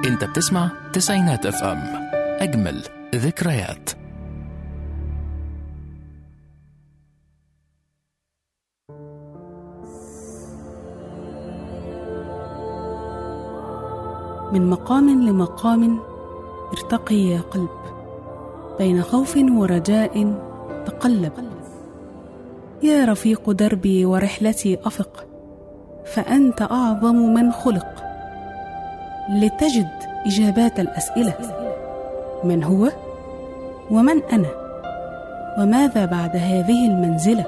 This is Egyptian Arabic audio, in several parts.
انت بتسمع تسعينات اف ام اجمل ذكريات من مقام لمقام ارتقي يا قلب بين خوف ورجاء تقلب يا رفيق دربي ورحلتي افق فانت اعظم من خلق لتجد اجابات الاسئله من هو ومن انا وماذا بعد هذه المنزله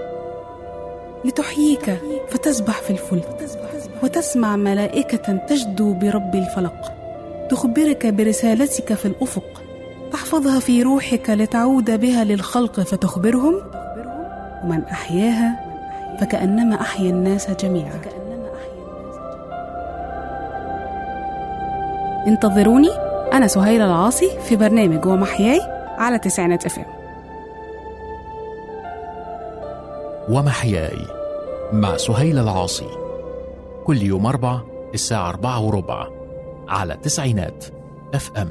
لتحييك فتسبح في الفلك وتسمع ملائكه تجدو برب الفلق تخبرك برسالتك في الافق تحفظها في روحك لتعود بها للخلق فتخبرهم ومن احياها فكانما احيا الناس جميعا انتظروني انا سهيله العاصي في برنامج ومحياي على تسعينات اف ام ومحياي مع سهيل العاصي كل يوم أربع الساعة أربعة وربع على تسعينات اف ام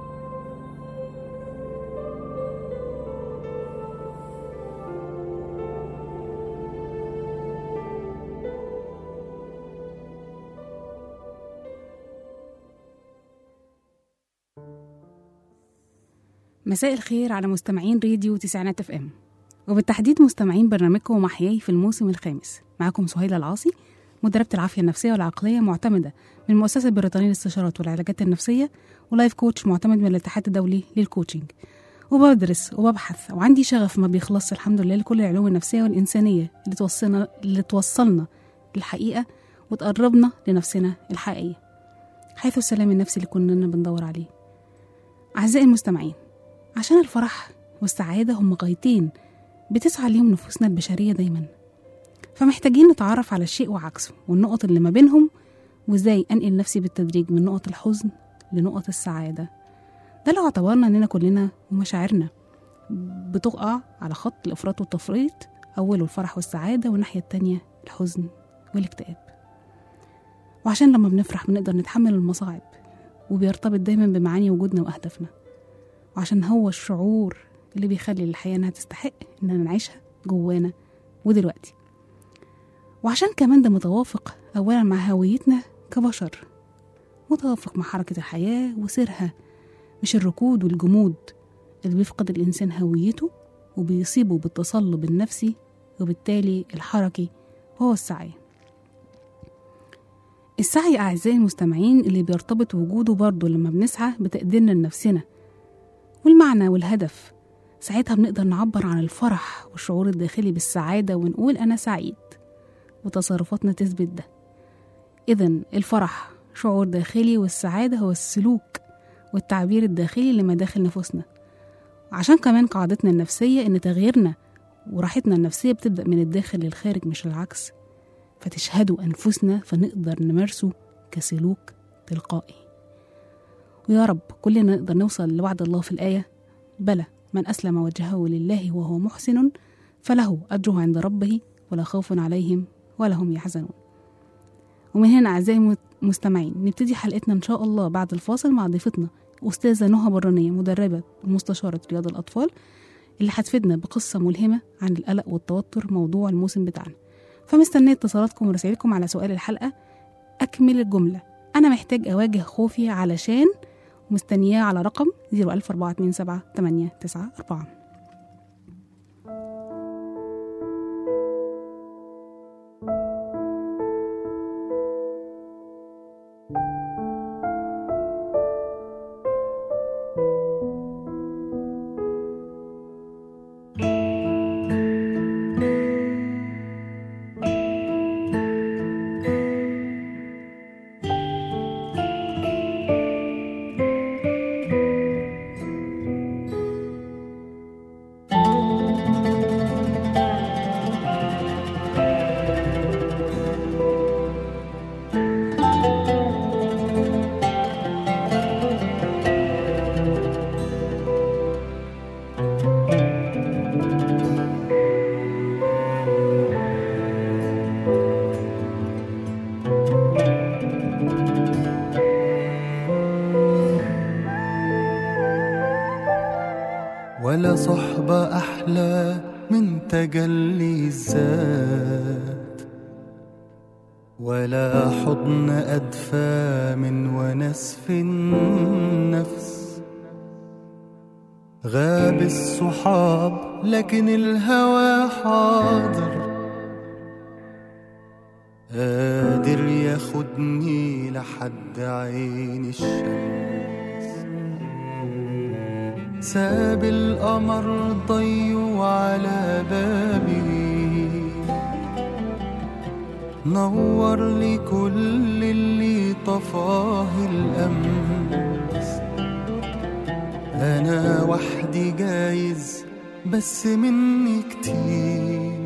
مساء الخير على مستمعين راديو تسعينات اف ام وبالتحديد مستمعين برنامجكم محياي في الموسم الخامس معكم سهيلة العاصي مدربة العافية النفسية والعقلية معتمدة من المؤسسة البريطانية للاستشارات والعلاجات النفسية ولايف كوتش معتمد من الاتحاد الدولي للكوتشنج وبدرس وببحث وعندي شغف ما بيخلص الحمد لله لكل العلوم النفسية والإنسانية اللي توصلنا اللي توصلنا للحقيقة وتقربنا لنفسنا الحقيقية حيث السلام النفسي اللي كنا بندور عليه أعزائي المستمعين عشان الفرح والسعادة هم غايتين بتسعى ليهم نفوسنا البشرية دايما فمحتاجين نتعرف على الشيء وعكسه والنقط اللي ما بينهم وازاي انقل نفسي بالتدريج من نقط الحزن لنقط السعادة ده لو اعتبرنا اننا كلنا ومشاعرنا بتقع على خط الافراط والتفريط اوله الفرح والسعادة والناحية التانية الحزن والاكتئاب وعشان لما بنفرح بنقدر نتحمل المصاعب وبيرتبط دايما بمعاني وجودنا واهدافنا وعشان هو الشعور اللي بيخلي الحياة انها تستحق اننا نعيشها جوانا ودلوقتي وعشان كمان ده متوافق أولا مع هويتنا كبشر متوافق مع حركة الحياة وسيرها مش الركود والجمود اللي بيفقد الإنسان هويته وبيصيبه بالتصلب النفسي وبالتالي الحركي وهو السعي السعي أعزائي المستمعين اللي بيرتبط وجوده برضه لما بنسعى بتقديرنا لنفسنا والمعنى والهدف ساعتها بنقدر نعبر عن الفرح والشعور الداخلي بالسعادة ونقول أنا سعيد وتصرفاتنا تثبت ده إذا الفرح شعور داخلي والسعادة هو السلوك والتعبير الداخلي لمداخل نفوسنا وعشان كمان قاعدتنا النفسية إن تغييرنا وراحتنا النفسية بتبدأ من الداخل للخارج مش العكس فتشهدوا أنفسنا فنقدر نمارسه كسلوك تلقائي ويا رب كلنا نقدر نوصل لوعد الله في الآية بلى من أسلم وجهه لله وهو محسن فله أجره عند ربه ولا خوف عليهم ولا هم يحزنون ومن هنا أعزائي المستمعين نبتدي حلقتنا إن شاء الله بعد الفاصل مع ضيفتنا أستاذة نهى برانية مدربة ومستشارة رياض الأطفال اللي هتفيدنا بقصة ملهمة عن القلق والتوتر موضوع الموسم بتاعنا فمستنية اتصالاتكم ورسائلكم على سؤال الحلقة أكمل الجملة أنا محتاج أواجه خوفي علشان مستنياه على رقم 01427 ولا صحبة أحلى من تجلي الذات ولا حضن أدفى من ونس في النفس غاب الصحاب لكن الهوى حاضر قادر ياخدني لحد عين الشمس ساب القمر ضيو على بابي نور لي كل اللي طفاه الأمس أنا وحدي جايز بس مني كتير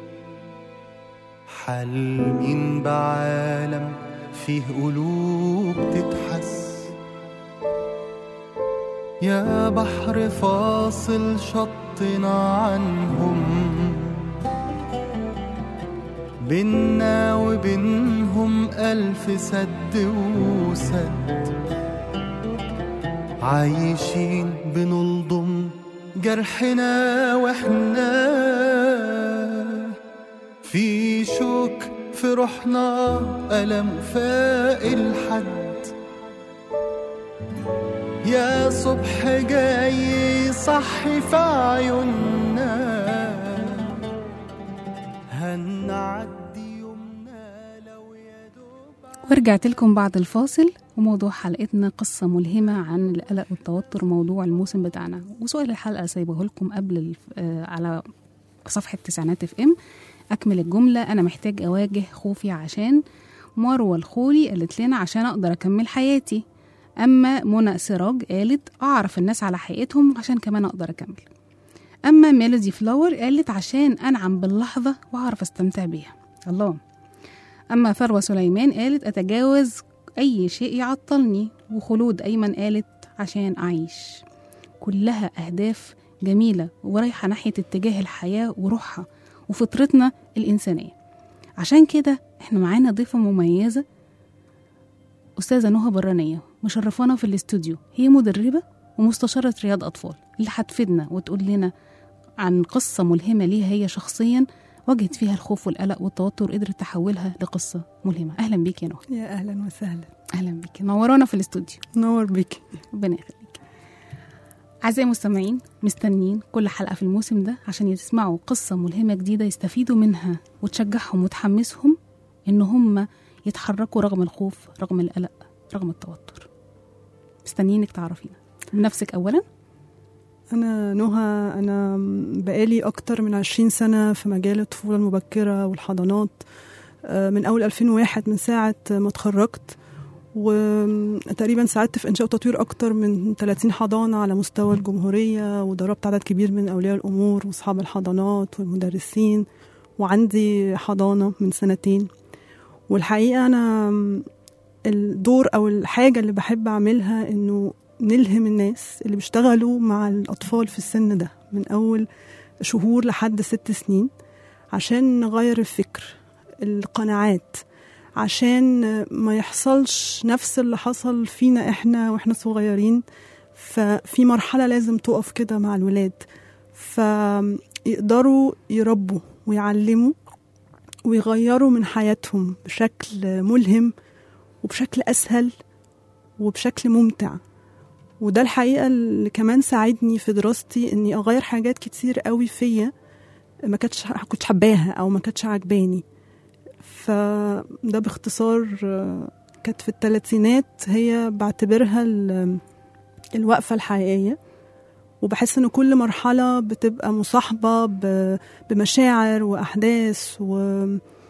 حلمين بعالم فيه قلوب تتحس يا بحر فاصل شطنا عنهم بينا وبينهم ألف سد وسد عايشين بنلضم جرحنا واحنا في شوك في روحنا ألم فاق الحد يا صبح جاي صحي في عيوننا هنعدي يومنا لو يا دوب ورجعت لكم بعد الفاصل وموضوع حلقتنا قصة ملهمة عن القلق والتوتر موضوع الموسم بتاعنا وسؤال الحلقة سايبه لكم قبل الف... آه على صفحة تسعينات اف ام أكمل الجملة أنا محتاج أواجه خوفي عشان مروة الخولي قالت لنا عشان أقدر أكمل حياتي أما منى سراج قالت أعرف الناس على حقيقتهم عشان كمان أقدر أكمل أما ميلودي فلاور قالت عشان أنعم باللحظة وأعرف أستمتع بيها الله أما ثروة سليمان قالت أتجاوز أي شيء يعطلني وخلود أيمن قالت عشان أعيش كلها أهداف جميلة ورايحة ناحية اتجاه الحياة وروحها وفطرتنا الإنسانية عشان كده احنا معانا ضيفة مميزة أستاذة نهى برانية مشرفانا في الاستوديو هي مدربة ومستشارة رياض أطفال اللي هتفيدنا وتقول لنا عن قصة ملهمة ليها هي شخصيا واجهت فيها الخوف والقلق والتوتر وقدرت تحولها لقصة ملهمة أهلا بيك يا نهى يا اهلا وسهلا أهلا بيك نورانا في الاستوديو نور بك ربنا يخليك أعزائي المستمعين مستنيين كل حلقة في الموسم ده عشان يسمعوا قصة ملهمة جديدة يستفيدوا منها وتشجعهم وتحمسهم إن هم يتحركوا رغم الخوف رغم القلق رغم التوتر مستنيينك تعرفينا بنفسك أولا انا نهى انا بقالي اكتر من عشرين سنه في مجال الطفوله المبكره والحضانات آه، من اول 2001 من ساعه ما اتخرجت وتقريبا ساعدت في انشاء وتطوير اكتر من 30 حضانه على مستوى الجمهوريه ودربت عدد كبير من اولياء الامور واصحاب الحضانات والمدرسين وعندي حضانه من سنتين والحقيقه انا الدور او الحاجه اللي بحب اعملها انه نلهم الناس اللي بيشتغلوا مع الاطفال في السن ده من اول شهور لحد ست سنين عشان نغير الفكر القناعات عشان ما يحصلش نفس اللي حصل فينا احنا واحنا صغيرين ففي مرحلة لازم تقف كده مع الولاد فيقدروا يربوا ويعلموا ويغيروا من حياتهم بشكل ملهم وبشكل أسهل وبشكل ممتع وده الحقيقة اللي كمان ساعدني في دراستي إني أغير حاجات كتير قوي فيا ما كنتش كنت حباها أو ما كانتش عجباني فده باختصار آه، كانت في الثلاثينات هي بعتبرها ال- الوقفة الحقيقية وبحس إن كل مرحلة بتبقى مصاحبة ب- بمشاعر وأحداث و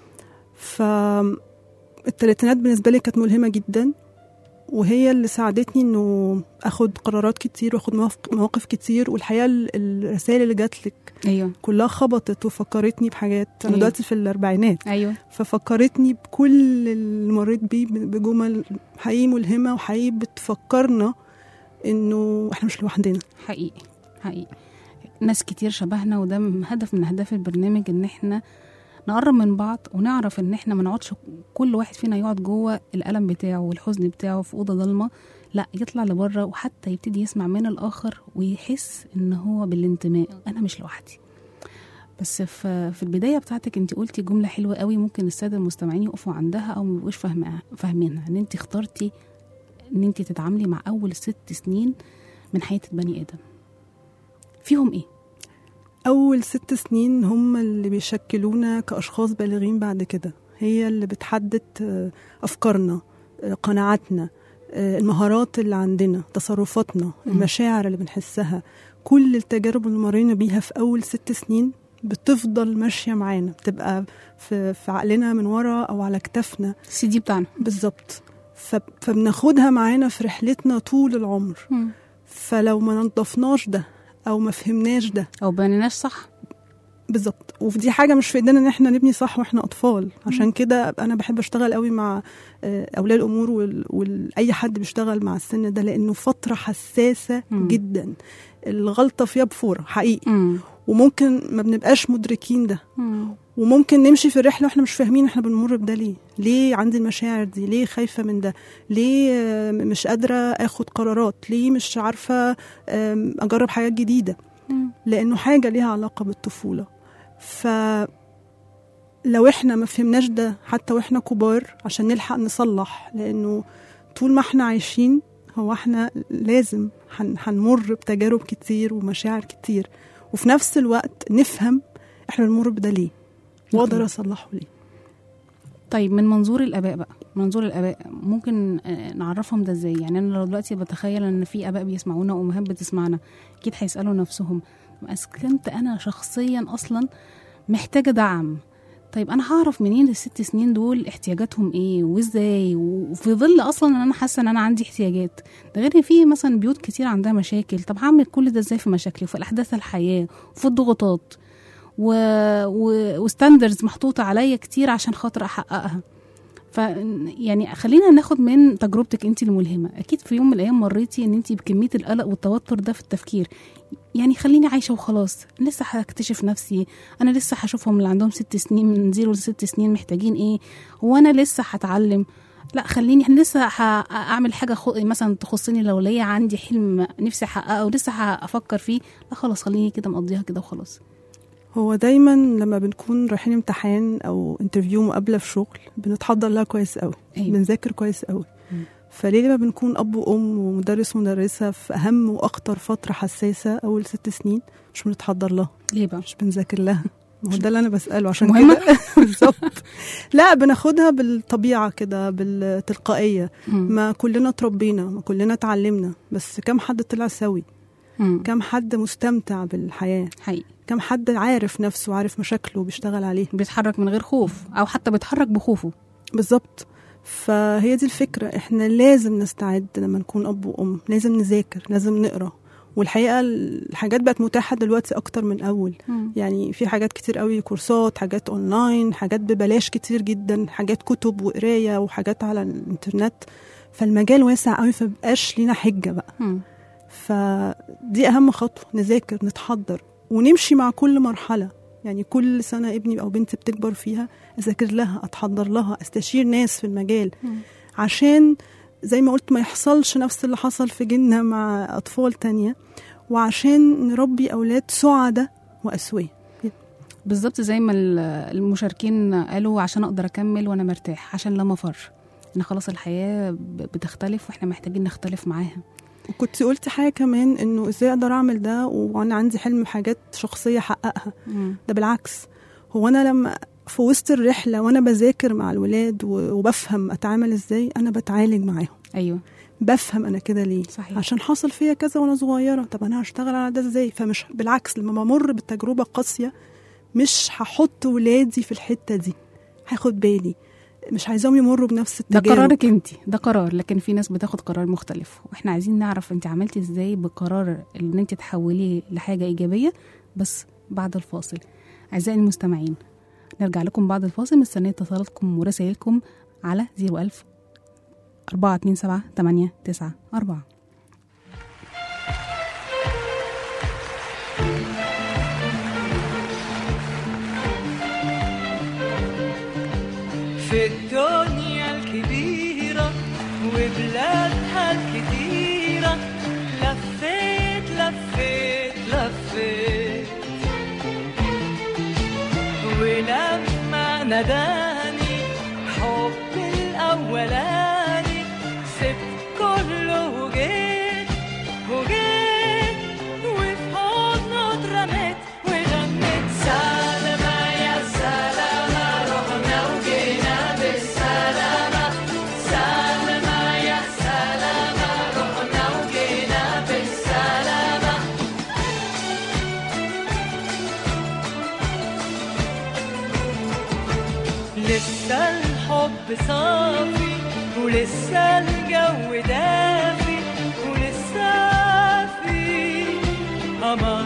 فالثلاثينات بالنسبة لي كانت ملهمة جدا وهي اللي ساعدتني انه اخد قرارات كتير واخد مواقف- مواقف كتير والحقيقه ال- الرسائل اللي جات لك أيوه كلها خبطت وفكرتني بحاجات انا أيوة. دلوقتي في الاربعينات أيوه ففكرتني بكل اللي مريت بيه بجمل حقيقي ملهمه وحقيقي بتفكرنا انه احنا مش لوحدنا حقيقي حقيقي ناس كتير شبهنا وده م- هدف من أهداف البرنامج إن إحنا نقرب من بعض ونعرف ان احنا ما نقعدش كل واحد فينا يقعد جوه الالم بتاعه والحزن بتاعه في اوضه ضلمه لا يطلع لبره وحتى يبتدي يسمع من الاخر ويحس ان هو بالانتماء انا مش لوحدي بس في في البدايه بتاعتك انت قلتي جمله حلوه قوي ممكن الساده المستمعين يقفوا عندها او ما يبقوش فاهمها فاهمينها ان انت اخترتي ان انت تتعاملي مع اول ست سنين من حياه البني ادم فيهم ايه أول ست سنين هم اللي بيشكلونا كأشخاص بالغين بعد كده هي اللي بتحدد آه، أفكارنا آه، قناعاتنا آه، المهارات اللي عندنا تصرفاتنا المشاعر اللي بنحسها كل التجارب اللي مرينا بيها في أول ست سنين بتفضل ماشية معانا بتبقى في, في عقلنا من ورا أو على كتافنا السي دي بتاعنا بالظبط ف- فبناخدها معانا في رحلتنا طول العمر فلو ما نضفناش ده او ما فهمناش ده او بنيناش صح بالظبط ودي حاجه مش في ايدينا ان احنا نبني صح واحنا اطفال عشان كده انا بحب اشتغل قوي مع آه، اولياء الامور وال- واي حد بيشتغل مع السن ده لانه فتره حساسه مم. جدا الغلطه فيها بفوره حقيقي مم. وممكن ما بنبقاش مدركين ده مم. وممكن نمشي في الرحله واحنا مش فاهمين احنا بنمر بده ليه ليه عندي المشاعر دي ليه خايفه من ده ليه آه، مش قادره اخد قرارات ليه مش عارفه آم، اجرب حاجات جديده مم. لانه حاجه ليها علاقه بالطفوله ف لو احنا ما فهمناش ده حتى واحنا كبار عشان نلحق نصلح لانه طول ما احنا عايشين هو احنا لازم هن- هنمر بتجارب كتير ومشاعر كتير وفي نفس الوقت نفهم احنا بنمر بده ليه واقدر اصلحه ليه طيب من منظور الاباء بقى منظور الاباء ممكن آه، نعرفهم ده ازاي يعني انا لو دلوقتي بتخيل ان في اباء بيسمعونا وامهات بتسمعنا اكيد هيسالوا نفسهم بس كنت انا شخصيا اصلا محتاجه دعم طيب انا هعرف منين الست سنين دول احتياجاتهم ايه وازاي وفي ظل اصلا ان انا حاسه ان انا عندي احتياجات ده غير ان في مثلا بيوت كتير عندها مشاكل طب هعمل كل ده ازاي في مشاكلي وفي الاحداث الحياه وفي الضغوطات و... و... وستاندرز محطوطه عليا كتير عشان خاطر احققها ف يعني خلينا ناخد من تجربتك انت الملهمه اكيد في يوم من الايام مريتي ان انت بكميه القلق والتوتر ده في التفكير يعني خليني عايشه وخلاص لسه هكتشف نفسي انا لسه هشوفهم اللي عندهم ست سنين من زيرو لست سنين محتاجين ايه وانا لسه هتعلم لا خليني احنا لسه هعمل حاجه خو... مثلا تخصني لو ليا عندي حلم نفسي احققه ولسه هافكر فيه لا خلاص خليني كده مقضيها كده وخلاص هو دايما لما بنكون رايحين امتحان او انترفيو مقابله في شغل بنتحضر لها كويس قوي أيوة. بنذاكر كويس قوي مم. فليه لما بنكون اب وام ومدرس ومدرسه في اهم واخطر فتره حساسه اول ست سنين مش بنتحضر لها ليه بقى مش بنذاكر لها ما هو ده اللي انا بساله عشان مهمة؟ كده بالظبط لا بناخدها بالطبيعه كده بالتلقائيه مم. ما كلنا اتربينا ما كلنا اتعلمنا بس كم حد طلع سوي مم. كم حد مستمتع بالحياه حقيقي كم حد عارف نفسه وعارف مشاكله وبيشتغل عليه بيتحرك من غير خوف او حتى بيتحرك بخوفه بالظبط فهي دي الفكرة احنا لازم نستعد لما نكون أب وأم لازم نذاكر لازم نقرأ والحقيقة الحاجات بقت متاحة دلوقتي أكتر من أول مم. يعني في حاجات كتير قوي كورسات حاجات أونلاين حاجات ببلاش كتير جدا حاجات كتب وقراية وحاجات على الإنترنت فالمجال واسع قوي فمبقاش لينا حجة بقى مم. فدي أهم خطوة نذاكر نتحضر ونمشي مع كل مرحلة يعني كل سنة ابني أو بنتي بتكبر فيها أذاكر لها أتحضر لها أستشير ناس في المجال مم. عشان زي ما قلت ما يحصلش نفس اللي حصل في جيلنا مع أطفال تانية وعشان نربي أولاد سعداء وأسوية بالظبط زي ما ال- المشاركين قالوا عشان اقدر اكمل وانا مرتاح عشان لا مفر ان خلاص الحياه ب- بتختلف واحنا محتاجين نختلف معاها وكنت قلت حاجة كمان إنه إزاي أقدر أعمل ده وأنا عندي حلم بحاجات شخصية أحققها مم. ده بالعكس هو أنا لما في وسط الرحلة وأنا بذاكر مع الولاد و- وبفهم أتعامل إزاي أنا بتعالج معاهم ايوه بفهم انا كده ليه صحيح. عشان حصل فيا كذا وانا صغيره طب انا هشتغل على ده ازاي فمش بالعكس لما بمر بالتجربه قاسيه مش هحط ولادي في الحته دي هاخد بالي مش عايزاهم يمروا بنفس ده التجارب قرارك انت ده قرار لكن في ناس بتاخد قرار مختلف واحنا عايزين نعرف انت عملتي ازاي بقرار ان انت تحوليه لحاجه ايجابيه بس بعد الفاصل اعزائي المستمعين نرجع لكم بعد الفاصل مستنيه اتصالاتكم ورسائلكم على 01000 427 894 Thank في الدنيا الكبيرة وبلادها الكتيرة لفيت لفيت لفيت ولما ناداني حب الأولاني سبت كله وجيت وجيت وفي حضنه اترميت وغنيت سلامة يا سلامة رحنا وجينا بالسلامة سلامة يا سلامة رحنا وجينا بالسلامة لسه الحب صافي ولسه الجو دافي ولسه في قمر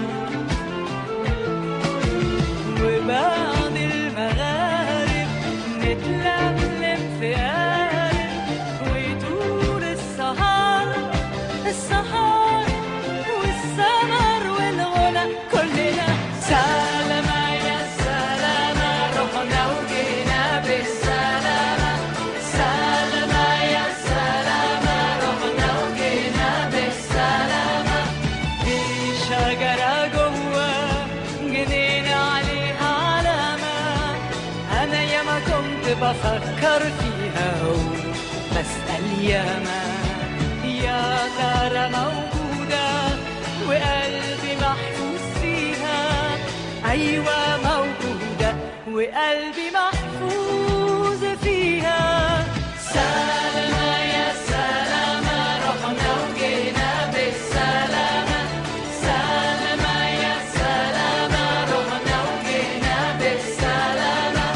وبعد المغارب نتلملم في قارب ويدور السهر السهر والسمر والغنى كلنا سلامة يا سلامة رحنا وجينا بالسلامة سلامة يا سلامة رحنا وجينا بالسلامة في شجرة جوه جنينة عليها علامة أنا ياما كنت بفكر فيها بسأل ياما يا ترى موجودة وقلبي محفوظ فيها أيوة موجودة وقلبي محفوظ فيها سلامة يا سلامة رحنا وجينا بالسلامة سلامة يا سلامة رحنا وجينا بالسلامة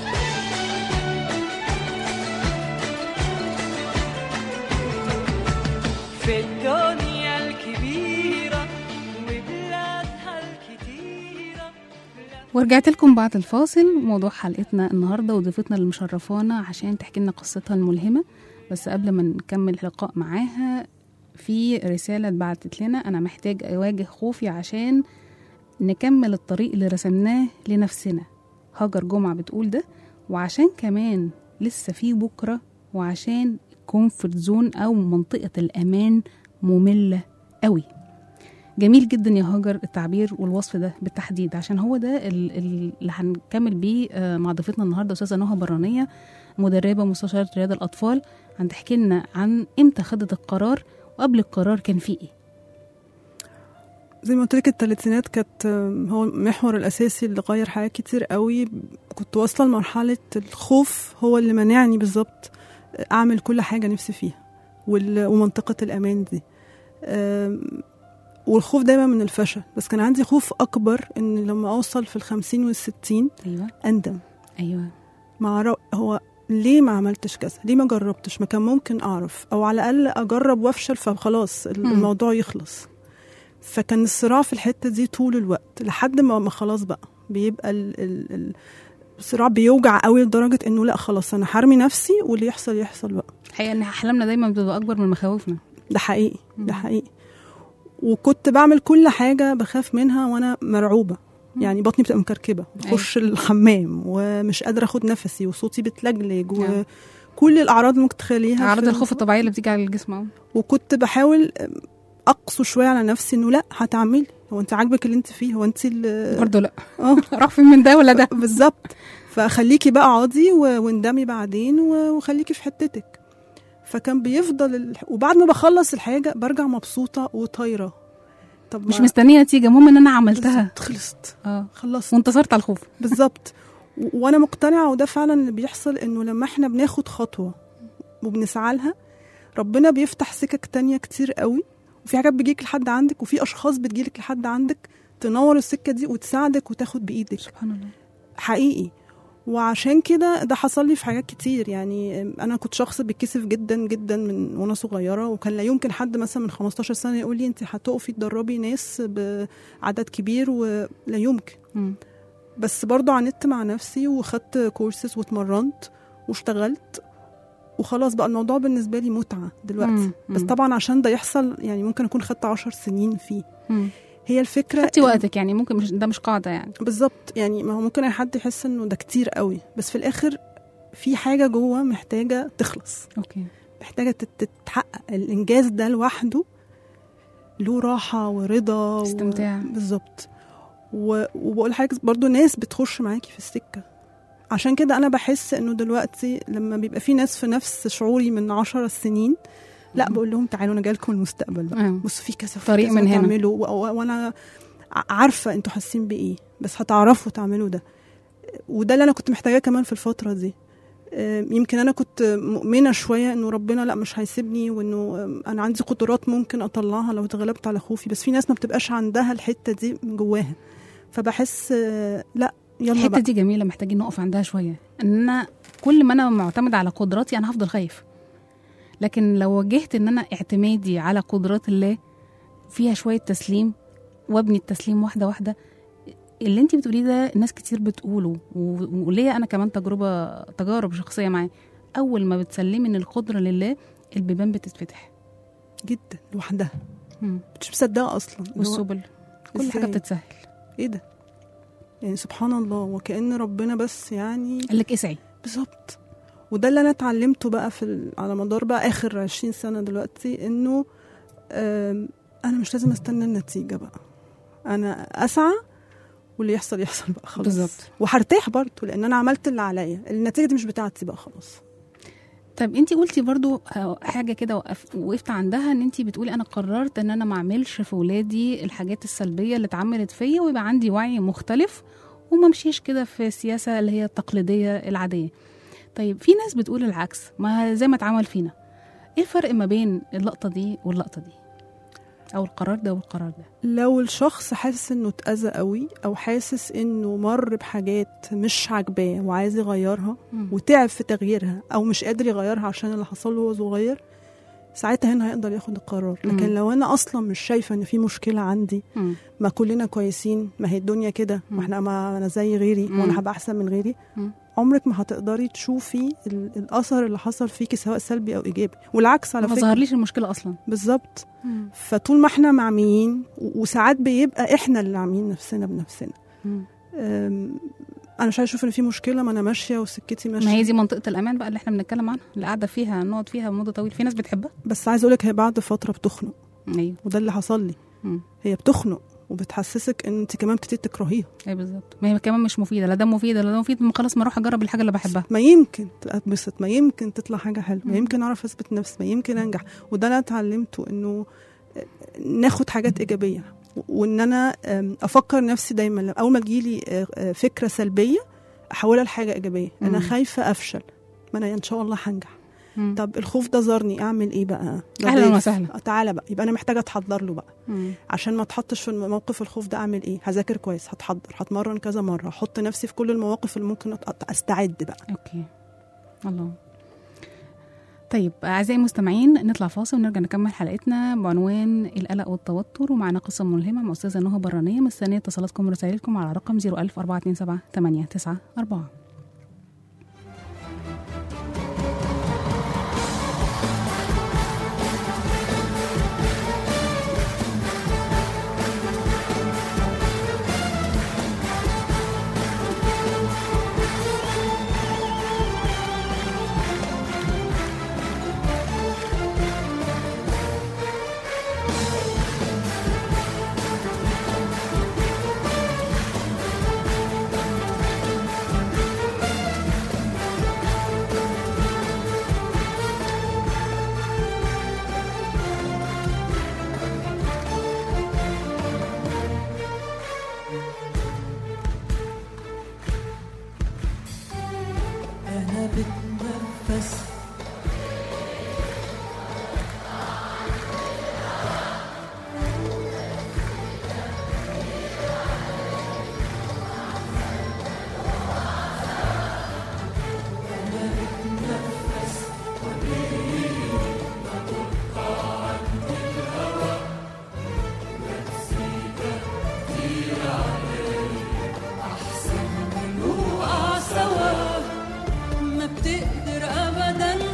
في الدنيا الكبيرة وبلادها الكتيرة ورجعت لكم بعد الفاصل موضوع حلقتنا النهارده وضيفتنا اللي مشرفانا عشان تحكي لنا قصتها الملهمه بس قبل ما نكمل اللقاء معاها في رساله اتبعتت لنا انا محتاج اواجه خوفي عشان نكمل الطريق اللي رسمناه لنفسنا هاجر جمعه بتقول ده وعشان كمان لسه في بكره وعشان كومفورت زون او منطقه الامان ممله قوي جميل جدا يا هاجر التعبير والوصف ده بالتحديد عشان هو ده ال- ال- اللي هنكمل بيه آه، مع ضيفتنا النهارده استاذه نهى برانيه مدربه مستشاره رياض الاطفال هتحكي لنا عن امتى خدت القرار وقبل القرار كان فيه ايه زي ما قلت لك الثلاثينات كانت آم، هو المحور الاساسي اللي غير حاجات كتير قوي كنت واصله لمرحله الخوف هو اللي منعني بالظبط اعمل كل حاجه نفسي فيها وال- ومنطقه الامان دي آم، والخوف دايما من الفشل بس كان عندي خوف اكبر ان لما اوصل في الخمسين والستين ايوه اندم ايوه مع رو... هو ليه ما عملتش كذا ليه ما جربتش ما كان ممكن اعرف او على الاقل اجرب وافشل فخلاص ال- مم. الموضوع يخلص فكان الصراع في الحته دي طول الوقت لحد ما ما خلاص بقى بيبقى ال... ال... ال... الصراع بيوجع قوي لدرجه انه لا خلاص انا هرمي نفسي واللي يحصل يحصل بقى الحقيقه ان احلامنا دايما بتبقى اكبر من مخاوفنا ده حقيقي مم. ده حقيقي وكنت بعمل كل حاجه بخاف منها وانا مرعوبه مم. يعني بطني بتبقى مكركبه بخش الحمام ومش قادره اخد نفسي وصوتي بتلجلج نعم. وكل الاعراض اللي ممكن تخليها اعراض في- الخوف الطبيعيه اللي بتيجي على الجسم أهو. وكنت بحاول اقسو شويه على نفسي انه لا هتعملي هو انت عاجبك اللي انت فيه هو انت ال- برضه لا اه راح فين من ده ولا ده بالظبط فخليكي بقى اقعدي و- واندمي بعدين و- وخليكي في حتتك فكان بيفضل ال... وبعد ما بخلص الحاجه برجع مبسوطه وطايره طب مش ما- مستنيه نتيجه المهم ان انا عملتها بالظبط، خلصت اه خلصت وانتصرت على الخوف بالظبط و- وانا مقتنعه وده فعلا اللي بيحصل انه لما احنا بناخد خطوه وبنسعى لها ربنا بيفتح سكك تانية كتير قوي وفي حاجات بتجيك لحد عندك وفي اشخاص بتجيلك لحد عندك تنور السكه دي وتساعدك وتاخد بايدك سبحان الله حقيقي وعشان كده ده حصل لي في حاجات كتير يعني انا كنت شخص بيتكسف جدا جدا من وانا صغيره وكان لا يمكن حد مثلا من 15 سنه يقول لي انت هتقفي تدربي ناس بعدد كبير ولا يمكن مم. بس برضو عاندت مع نفسي وخدت كورسز واتمرنت واشتغلت وخلاص بقى الموضوع بالنسبه لي متعه دلوقتي مم. بس مم. طبعا عشان ده يحصل يعني ممكن اكون خدت عشر سنين فيه مم. هي الفكره خدتي وقتك يعني ممكن مش ده مش قاعده يعني بالظبط يعني ما هو ممكن اي حد يحس انه ده كتير قوي بس في الاخر في حاجه جوه محتاجه تخلص اوكي محتاجه تت- تتحقق الانجاز ده لوحده له راحه ورضا و- استمتاع. بالظبط و- وبقول حاجه برضو ناس بتخش معاكي في السكه عشان كده انا بحس انه دلوقتي لما بيبقى في ناس في نفس شعوري من عشر سنين لا بقول لهم تعالوا انا جايلكم المستقبل بقى آه. بصوا في كذا في طريق كذا من هنا. تعملوا و- و- وانا ع- عارفه انتوا حاسين بايه بس هتعرفوا تعملوا ده وده اللي انا كنت محتاجاه كمان في الفتره دي آم، يمكن انا كنت مؤمنه شويه انه ربنا لا مش هيسيبني وانه آم، انا عندي قدرات ممكن اطلعها لو اتغلبت على خوفي بس في ناس ما بتبقاش عندها الحته دي من جواها فبحس آه، لا يلا الحته بقى دي جميله محتاجين نقف عندها شويه ان انا كل ما انا معتمد على قدراتي انا هفضل خايف لكن لو وجهت ان انا اعتمادي على قدرات الله فيها شويه تسليم وابني التسليم واحده واحده اللي انت بتقوليه ده ناس كتير بتقوله و- وليا انا كمان تجربه تجارب شخصيه معاه اول ما بتسلمي ان القدره لله البيبان بتتفتح جدا لوحدها مم. مش مصدقه اصلا اللي هو والسبل كل حاجه إزاي؟ بتتسهل ايه ده يعني سبحان الله وكأن ربنا بس يعني قال لك اسعي بالظبط وده اللي انا اتعلمته بقى في ال- على مدار بقى اخر 20 سنه دلوقتي انه آم، انا مش لازم استنى النتيجه بقى انا اسعى واللي يحصل يحصل بقى خلاص بالظبط. وهرتاح برضه لان انا عملت اللي عليا النتيجه دي مش بتاعتي بقى خلاص طيب انت قلتي برضو آه، حاجه كده وقف- وقفت عندها ان انت بتقولي انا قررت ان انا ما اعملش في ولادي الحاجات السلبيه اللي اتعملت فيا ويبقى عندي وعي مختلف وما امشيش كده في السياسه اللي هي التقليديه العاديه طيب في ناس بتقول العكس ما زي ما اتعمل فينا ايه الفرق ما بين اللقطه دي واللقطه دي او القرار ده والقرار ده لو الشخص حاسس انه اتأذى قوي او حاسس انه مر بحاجات مش عاجباه وعايز يغيرها مم. وتعب في تغييرها او مش قادر يغيرها عشان اللي حصل له وهو صغير ساعتها هنا هيقدر ياخد القرار لكن مم. لو انا اصلا مش شايفه ان في مشكله عندي مم. ما كلنا كويسين ما هي الدنيا كده مم. ما احنا ما انا زي غيري مم. وانا هبقى احسن من غيري مم. عمرك ما هتقدري تشوفي ال- الاثر اللي حصل فيكي سواء سلبي او ايجابي والعكس على ما فكره ظهرليش المشكله اصلا بالظبط فطول ما احنا معميين و- وساعات بيبقى احنا اللي عاملين نفسنا بنفسنا مم. أم، انا مش عايزه اشوف ان في مشكله ما انا ماشيه وسكتي ماشيه ما هي دي منطقه الامان بقى اللي احنا بنتكلم عنها اللي قاعده فيها نقعد فيها مده طويله في ناس بتحبها بس عايزه اقول لك هي بعد فتره بتخنق ايوه وده اللي حصل لي مم. هي بتخنق وبتحسسك ان انت كمان بتبتدي تكرهيها اي بالظبط ما هي كمان مش مفيده لا ده مفيده لا ده مفيد ما خلاص ما اروح اجرب الحاجه اللي بحبها ما يمكن اتبسط ما يمكن تطلع حاجه حلوه ما مم. يمكن اعرف اثبت نفسي ما يمكن انجح وده انا اتعلمته انه ناخد حاجات ايجابيه وان انا أم، افكر نفسي دايما لما- اول ما تجيلي آه، آه، فكره سلبيه احولها لحاجه ايجابيه مم. انا خايفه افشل ما انا ان شاء الله هنجح مم. طب الخوف ده زارني اعمل ايه بقى ده أهلاً ضيف. وسهلاً. آه، تعالى بقى يبقى انا محتاجه اتحضر له بقى مم. عشان ما اتحطش في موقف الخوف ده اعمل ايه هذاكر كويس هتحضر هتمرن كذا مره احط نفسي في كل المواقف اللي ممكن أت- استعد بقى اوكي الله طيب اعزائي المستمعين نطلع فاصل ونرجع نكمل حلقتنا بعنوان القلق والتوتر ومعنا قصه ملهمه مع استاذه نهى برانيه مستنيه اتصالاتكم ورسائلكم على رقم 01000 427 894 أنا بتنفس نوقع سوا ما بتقدر ابدا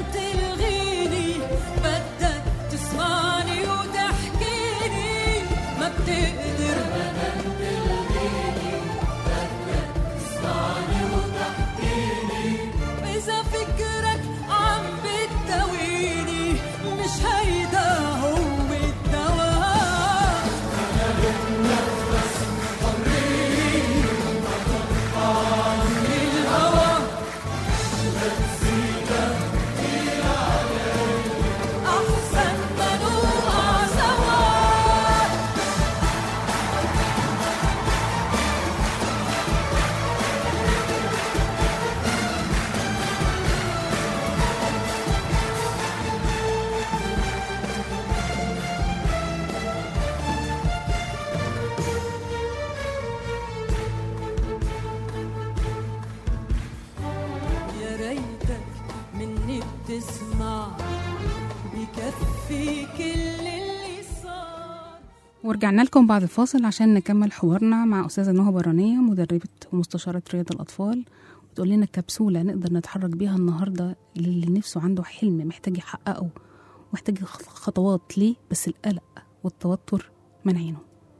تسمع بكفي كل اللي صار ورجعنا لكم بعد الفاصل عشان نكمل حوارنا مع أستاذة نهى برانية مدربة ومستشارة رياض الأطفال بتقول لنا كبسولة نقدر نتحرك بيها النهاردة للي نفسه عنده حلم محتاج يحققه محتاج خ- خطوات ليه بس القلق والتوتر منعينه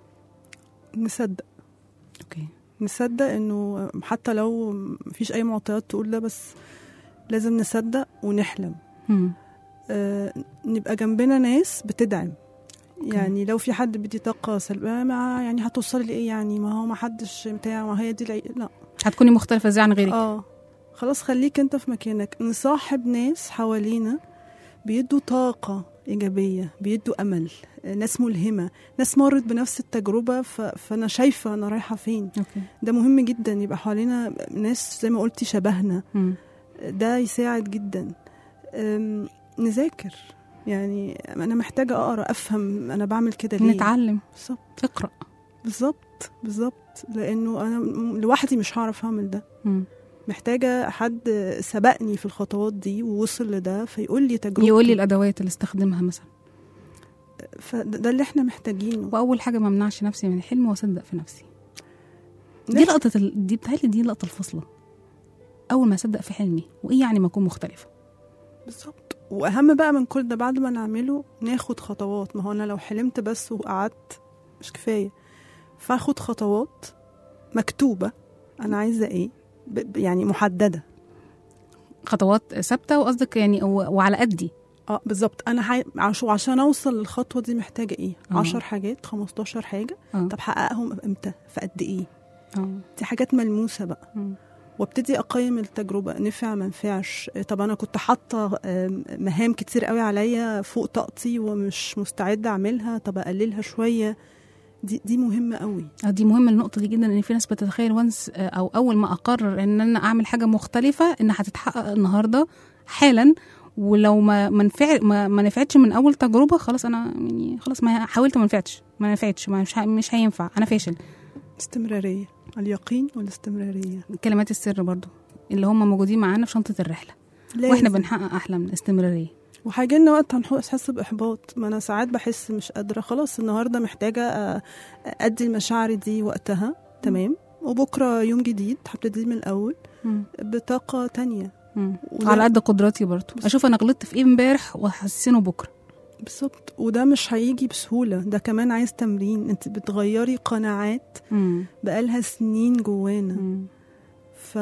نصدق أوكي نصدق انه حتى لو مفيش اي معطيات تقول ده بس لازم نصدق ونحلم مم. آه نبقى جنبنا ناس بتدعم يعني لو في حد بدي طاقة سلبية ما يعني هتوصلي لإيه يعني ما هو ما حدش بتاع ما هي دي العي... لا هتكوني مختلفة ازاي عن غيرك اه خلاص خليك انت في مكانك نصاحب ناس حوالينا بيدوا طاقة إيجابية بيدوا أمل آه، ناس ملهمة ناس مرت بنفس التجربة ف... فأنا شايفة أنا رايحة فين أوكي ده مهم جدا يبقى حوالينا ناس زي ما قلتي شبهنا مم. ده يساعد جدا أم، نذاكر يعني انا محتاجه اقرا افهم انا بعمل كده ليه نتعلم بالظبط اقرأ بالظبط بالظبط لانه انا م- لوحدي مش هعرف اعمل ده مم. محتاجه حد سبقني في الخطوات دي ووصل لده فيقول لي تجربته يقول لي الأدوات اللي استخدمها مثلا فده ده اللي احنا محتاجينه وأول حاجة ما منعش نفسي من الحلم وأصدق في نفسي دي نفس- لقطة ال... دي بتهيألي دي لقطة الفصلة أول ما أصدق في حلمي وإيه يعني ما أكون مختلفة بالظبط واهم بقى من كل ده بعد ما نعمله ناخد خطوات ما هو انا لو حلمت بس وقعدت مش كفايه فاخد خطوات مكتوبه انا عايزه ايه ب- ب- يعني محدده خطوات ثابتة وقصدك يعني و... وعلى قدي اه بالظبط انا حي... عش... عشان اوصل للخطوه دي محتاجه ايه آه. 10 حاجات 15 حاجه اه طب حققهم امتى في قد ايه اه دي حاجات ملموسه بقى مم. وابتدي اقيم التجربه نفع ما نفعش طب انا كنت حاطه آم، مهام كتير قوي عليا فوق طاقتي ومش مستعده اعملها طب اقللها شويه دي دي مهمه قوي آه، دي مهمة النقطة دي جدا ان في ناس بتتخيل وانس او اول ما اقرر ان انا اعمل حاجة مختلفة انها هتتحقق النهاردة حالا ولو ما ما نفع ما, ما نفعتش من اول تجربة خلاص انا يعني خلاص ما حاولت ما نفعتش ما نفعتش ما مش ه- مش هينفع انا فاشل استمراريه اليقين والاستمراريه كلمات السر برضو اللي هم موجودين معانا في شنطة الرحلة لازم. واحنا بنحقق احلامنا استمرارية وهيجي لنا وقت هنحس باحباط ما انا ساعات بحس مش قادره خلاص النهارده محتاجه أ- ادي المشاعر دي وقتها تمام وبكره يوم جديد هبتدي من الاول مم. بطاقه تانية مم. وده- على قد قدراتي برضو اشوف انا غلطت في ايه امبارح واحسنه بكرة بالظبط وده مش هيجي بسهوله ده كمان عايز تمرين انت بتغيري قناعات مم. بقالها سنين جوانا مم. ف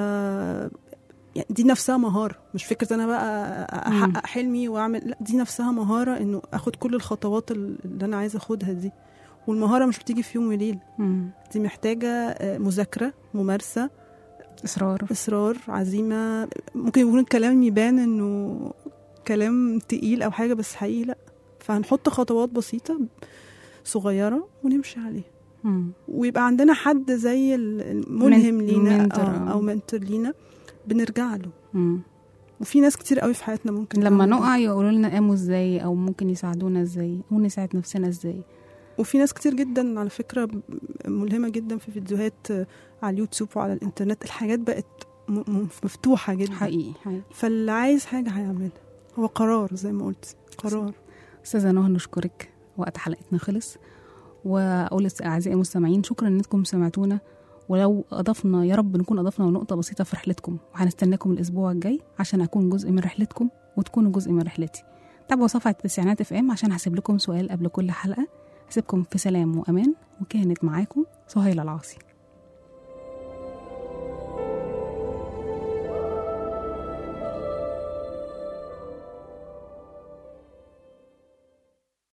يعني دي نفسها مهارة مش فكرة أنا بقى أحقق حلمي وأعمل لا دي نفسها مهارة إنه أخد كل الخطوات اللي أنا عايزة أخدها دي والمهارة مش بتيجي في يوم وليلة مم. دي محتاجة آه، مذاكرة ممارسة اصرار إصرار عزيمة ممكن يكون الكلام يبان إنه كلام تقيل أو حاجة بس حقيقي لأ فهنحط خطوات بسيطة صغيرة ونمشي عليها مم. ويبقى عندنا حد زي ال- الملهم من- لينا منتور، أو, آه. أو منتور لينا بنرجع له مم. وفي ناس كتير قوي في حياتنا ممكن لما تعمل ده. نقع يقولوا لنا قاموا ازاي او ممكن يساعدونا ازاي او نساعد نفسنا ازاي وفي ناس كتير جدا على فكرة ملهمة جدا في فيديوهات على اليوتيوب وعلى الانترنت الحاجات بقت م- م- مفتوحة جدا حقيقي حقيقي فاللي عايز حاجة هيعملها هو قرار زي ما قلت قرار استاذه نهى نشكرك وقت حلقتنا خلص واقول لس- اعزائي المستمعين شكرا انكم سمعتونا ولو اضفنا يا رب نكون اضفنا نقطه بسيطه في رحلتكم وهنستناكم الاسبوع الجاي عشان اكون جزء من رحلتكم وتكونوا جزء من رحلتي تابعوا صفحه التسعينات اف ام عشان هسيب لكم سؤال قبل كل حلقه هسيبكم في سلام وامان وكانت معاكم سهيله العاصي